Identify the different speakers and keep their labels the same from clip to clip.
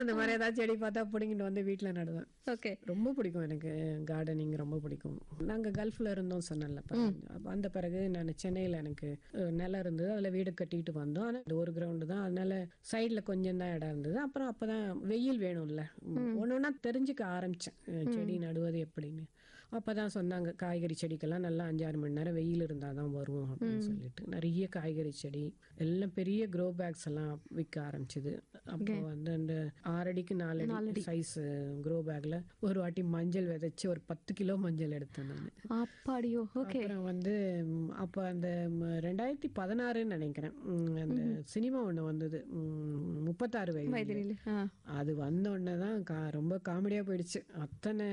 Speaker 1: அந்த மாதிரி ஏதாவது செடி பார்த்தா பிடிங்கிட்டு வந்து வீட்ல நடுவேன்
Speaker 2: ஓகே
Speaker 1: ரொம்ப பிடிக்கும் எனக்கு கார்டனிங் ரொம்ப பிடிக்கும் நாங்க கல்ஃப்ல இருந்தோம் சொன்னேன்ல பாருங்க. அப்ப அந்த பிறகு நான் சென்னையில எனக்கு அஹ், நிலம் இருந்தது அதுல வீடு கட்டிட்டு வந்தோம் ஆனா இது ஒரு கிரவுண்டு தான் அதனால சைடுல கொஞ்சம் தான் இடம் இருந்தது அப்புறம் அப்பதான் வெயில் வேணும்ல ஒன்று ஒன்றா தெரிஞ்சுக்க ஆரம்பிச்சேன் அஹ், செடி நடுவது எப்படின்னு அப்பதான் சொன்னாங்க காய்கறி செடிக்கெல்லாம் நல்லா அஞ்சாறு மணி நேரம் வெயில் இருந்தால் தான் வரும் அப்படின்னு சொல்லிட்டு நிறைய காய்கறி செடி எல்லாம் பெரிய க்ரோ பேக்ஸ் எல்லாம் விற்க ஆரம்பிச்சது அப்போ வந்து அந்த ஆறடிக்கு நாலடி சைஸ் க்ரோ பேக்ல ஒரு வாட்டி மஞ்சள் விதைச்சு ஒரு பத்து கிலோ மஞ்சள் எடுத்தேன் நான்
Speaker 2: அப்பாடியோ ஓகே
Speaker 1: அப்புறம் வந்து ம், அப்ப அந்த ம், ரெண்டாயிரத்தி பதினாறுன்னு நினைக்கிறேன் ம், அந்த சினிமா ஒண்ணு வந்தது ம், முப்பத்தாறு வயது
Speaker 2: வயதிலே ஆ
Speaker 1: அது வந்த உடனே தான் கா ரொம்ப காமெடியாக போயிடுச்சு அத்தனை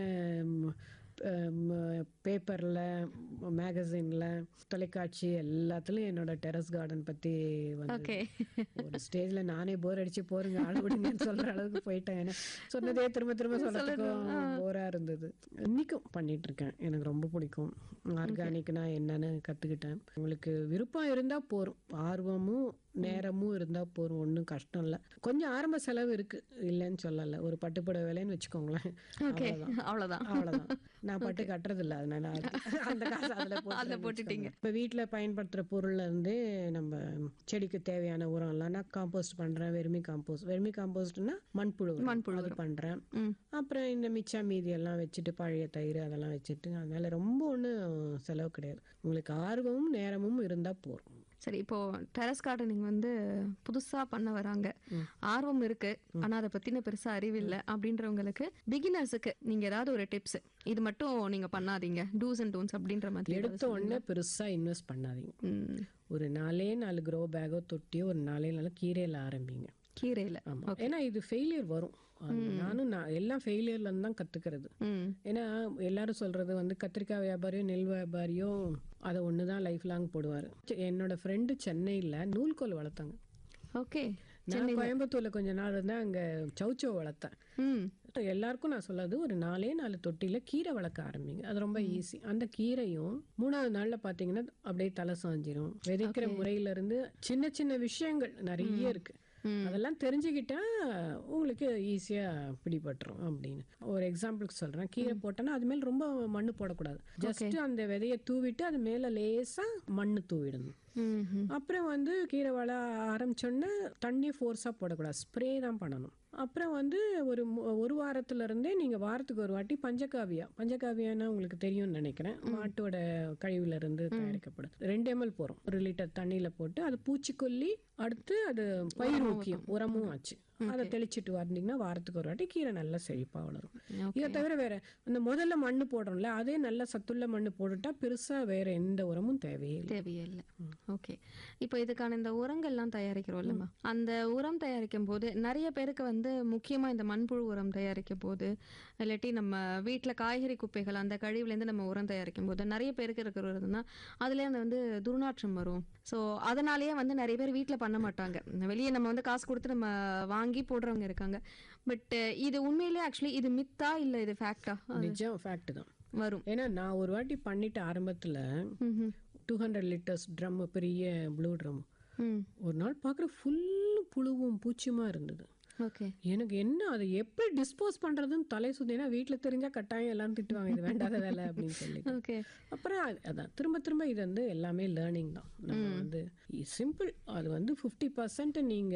Speaker 1: பேப்பரில் மேகசினில் தொலைக்காட்சி எல்லாத்துலேயும் என்னோட டெரஸ் கார்டன் பற்றி வந்து
Speaker 2: ஓகே
Speaker 1: ஒரு ஸ்டேஜ்ல நானே போர் அடிச்சு போருங்க ஆள் விடுங்கன்னு சொல்ற அளவுக்கு போயிட்டேன் ஏன்னா சொன்னதே திரும்ப திரும்ப சொல்றதுக்கும் போரா இருந்தது இன்னைக்கும் பண்ணிட்டு இருக்கேன் எனக்கு ரொம்ப பிடிக்கும் ஆர்கானிக்னா என்னன்னு கத்துக்கிட்டேன் உங்களுக்கு விருப்பம் இருந்தா போரும் ஆர்வமும் நேரமும் இருந்தா போரும் ஒன்றும் கஷ்டம் இல்லை கொஞ்சம் ஆரம்ப செலவு இருக்கு இல்லைன்னு சொல்லல ஒரு பட்டுப்புடவை விலைன்னு வச்சுக்கோங்களேன்
Speaker 2: ஓகே
Speaker 1: அவ்வளவுதான்.
Speaker 2: அவ்வளவுதான்
Speaker 1: அவ்வளவுதான் நான் பட்டு கட்டுறது இல்ல அதனால அது- அந்த காசு அதுல
Speaker 2: அதுல
Speaker 1: போட்டு
Speaker 2: போட்டுட்டீங்க.
Speaker 1: இப்ப வீட்ல பயன்படுத்துற பொருள்ல இருந்து நம்ம செடிக்கு தேவையான உரம் எல்லாம் நான் காம்போஸ்ட் பண்றேன் வெர்மி காம்போஸ்ட் வெர்மி காம்போஸ்ட்னா மண்புழு உரம்.
Speaker 2: மண்புழு
Speaker 1: அது பண்றேன்
Speaker 2: ம்
Speaker 1: அப்புறம் இந்த மிச்சா மீதி எல்லாம் வச்சுட்டு பழைய தயிர் அதெல்லாம் வச்சுட்டு அதனால ரொம்ப ஒன்றும் செலவு கிடையாது உங்களுக்கு ஆர்வமும் நேரமும் இருந்தா போதும்
Speaker 2: சரி இப்போ டெரஸ் கார்டனிங் வந்து புதுசா பண்ண வராங்க ஆர்வம் இருக்கு ஆனா அதை பத்தின பெருசா அறிவு இல்ல அப்படின்றவங்களுக்கு பிகினர்ஸுக்கு நீங்க ஏதாவது ஒரு டிப்ஸ் இது மட்டும் நீங்க பண்ணாதீங்க டூஸ் அண்ட் டோன்ஸ் அப்படின்ற மாதிரி ஏதாவது
Speaker 1: எடுத்த உடனே பெருசா இன்வெஸ்ட் பண்ணாதீங்க
Speaker 2: ம்,
Speaker 1: ஒரு நாலே நாலு க்ரோ பேக்கோ தொட்டியோ ஒரு நாலே நாலு கீரையில ஆரம்பிங்க
Speaker 2: கீரையில
Speaker 1: ஆமா ஏன்னா இது ஃபெயிலியர் வரும் அது நானும் நான் எல்லாம் ஃபெயிலியர்ல இருந்து தான் கத்துக்கிறது
Speaker 2: ம்
Speaker 1: ஏன்னா எல்லாரும் சொல்றது வந்து கத்திரிக்காய் வியாபாரியோ நெல் வியாபாரியோ அதை ஒன்று தான் லைஃப் லாங் போடுவார் என்னோட ஃப்ரெண்டு சென்னையில் நூல்கோல் வளர்த்தாங்க
Speaker 2: ஓகே
Speaker 1: நான் கோயம்புத்தூர்ல கொஞ்ச நாள் இருந்தேன் அங்க சௌச்சோ வளர்த்தேன்
Speaker 2: ம்
Speaker 1: எல்லாருக்கும் நான் சொல்லாது ஒரு நாலே நாலு தொட்டியில கீரை வளர்க்க ஆரம்பிங்க அது ரொம்ப ஈஸி அந்த கீரையும் மூணாவது நாள்ல பாத்தீங்கன்னா அப்படியே தலை சாஞ்சிரும் விதைக்கிற முறையில இருந்து சின்ன சின்ன விஷயங்கள் நிறைய இருக்கு அதெல்லாம் தெரிஞ்சுக்கிட்டா உங்களுக்கு ஈஸியா பிடிபட்டுரும் அப்படின்னு ஒரு எக்ஸாம்பிளுக்கு சொல்றேன் கீரை போட்டோன்னா அது மேல ரொம்ப மண்ணு போடக்கூடாது ஜஸ்ட் அந்த விதையை தூவிட்டு அது மேல லேசா மண்ணு தூவிடணும்
Speaker 2: ம் ம்.
Speaker 1: அப்புறம் வந்து கீரை வள ஆரம்பிச்சோன்னே தண்ணி ஃபோர்ஸாக போடக்கூடாது ஸ்ப்ரே தான் பண்ணணும் அப்புறம் வந்து ஒரு மு- ஒரு வாரத்துல இருந்தே நீங்க வாரத்துக்கு ஒரு வாட்டி பஞ்சகாவியா பஞ்சகாவியானா உங்களுக்கு தெரியும்னு நினைக்கிறேன் மாட்டோட கழிவுல இருந்து தயாரிக்கப்படுது ரெண்டு எம்எல் போறோம் ஒரு லிட்டர் தண்ணியில போட்டு அது பூச்சிக்கொல்லி அடுத்து அது பயிர் முக்கியம் உரமும் ஆச்சு அதை தெளிச்சிட்டு வந்தீங்கன்னா வாரத்துக்கு ஒரு வாட்டி கீரை நல்லா செழிப்பா வளரும் இதை தவிர வேற அந்த முதல்ல மண்ணு போடுறோம்ல அதே நல்ல சத்துள்ள மண்ணு போட்டுட்டா பெருசா வேற எந்த உரமும் தேவையே இல்லை
Speaker 2: தேவையே இல்லை ஓகே இப்போ இதுக்கான இந்த உரங்கள்லாம் தயாரிக்கிறோம் இல்லைம்மா அந்த உரம் தயாரிக்கும் போது நிறைய பேருக்கு வந்து முக்கியமா இந்த மண்புழு உரம் தயாரிக்கும் போது இல்லாட்டி நம்ம வீட்ல காய்கறி குப்பைகள் அந்த கழிவுலேருந்து நம்ம உரம் தயாரிக்கும் போது நிறைய பேருக்கு இருக்கிற ஒரு இதுனா அதுல அந்த வந்து துர்நாற்றம் வரும் ஸோ அதனாலேயே வந்து நிறைய பேர் வீட்ல பண்ண மாட்டாங்க வெளியே நம்ம வந்து காசு கொடுத்து நம்ம வாங்கி போடுறவங்க இருக்காங்க பட் இது உண்மையிலேயே ஆக்சுவலி இது மித்தா இல்ல இது ஃபேக்டா
Speaker 1: நிஜம் ஃபேக்ட் தான்
Speaker 2: வரும்
Speaker 1: ஏன்னா நான் ஒரு வாட்டி பண்ணிட்டு ஆரம்பத்துல
Speaker 2: ம்ஹும்.
Speaker 1: டூ ஹண்ட்ரட் லிட்டர்ஸ் ட்ரம் பெரிய ப்ளூ ட்ரம்
Speaker 2: ம்
Speaker 1: ஒரு நாள் பார்க்குற ஃபுல் புழுவும் பூச்சியுமா இருந்தது
Speaker 2: ஓகே
Speaker 1: எனக்கு என்ன அதை எப்படி டிஸ்போஸ் பண்றதுன்னு தலை சுத்தி ஏன்னா வீட்டுல தெரிஞ்சா கட்டாயம் எல்லாரும் திட்டுவாங்க இது வேண்டாத வேலை அப்படின்னு சொல்லி
Speaker 2: ஓகே
Speaker 1: அப்புறம் அது- அதான் திரும்ப திரும்ப இது வந்து எல்லாமே லேர்னிங் தான் நம்ம வந்து சிம்பிள் அது வந்து ஃபிஃப்டி பர்சன்ட் நீங்க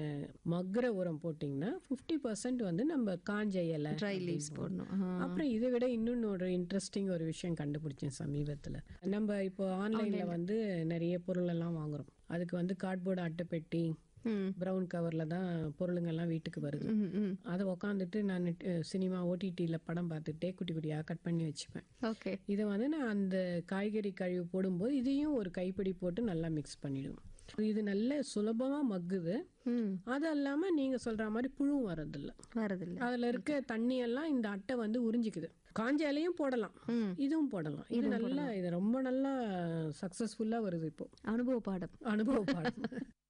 Speaker 1: மக்குற உரம் போட்டிங்கன்னா ஃபிஃப்டி பர்சன்ட் வந்து நம்ம காஞ்ச இலை
Speaker 2: ட்ரை லீவ்ஸ் போடணும் ஆ.
Speaker 1: அப்புறம் இதை விட இன்னொன்னு ஒரு இன்ட்ரெஸ்டிங் ஒரு விஷயம் கண்டுபிடிச்சேன் சமீபத்துல நம்ம இப்போ ஆன்லைன்ல வந்து நிறைய பொருள் எல்லாம் வாங்குறோம் அதுக்கு வந்து கார்ட்போர்டு அட்டைப்பெட்டி
Speaker 2: ம்
Speaker 1: ப்ரௌன் கவர்ல தான் பொருளுங்கெல்லாம் வீட்டுக்கு வருது
Speaker 2: ம் ம்
Speaker 1: அதை உக்காந்துட்டு நான் சினிமா ஓடிடியில் படம் பார்த்துட்டே குட்டி குட்டியாக கட் பண்ணி வச்சுப்பேன்
Speaker 2: ஓகே
Speaker 1: இதை வந்து நான் அந்த காய்கறி கழிவு போடும்போது இதையும் ஒரு கைப்பிடி போட்டு நல்லா மிக்ஸ் பண்ணிடுவேன் இது நல்ல சுலபமா மக்குது
Speaker 2: ம்
Speaker 1: அது இல்லாம நீங்க சொல்ற மாதிரி புழுவும் வர்றதில்ல
Speaker 2: வரதில்ல
Speaker 1: அதுல இருக்க தண்ணி எல்லாம் இந்த அட்டை வந்து உறிஞ்சிக்குது காஞ்ச இலையும் போடலாம்
Speaker 2: ம்
Speaker 1: இதுவும் போடலாம் இது நல்லா இது ரொம்ப நல்லா சக்சஸ்ஃபுல்லா வருது இப்போ
Speaker 2: அனுபவ பாடம்
Speaker 1: அனுபவ பாடம்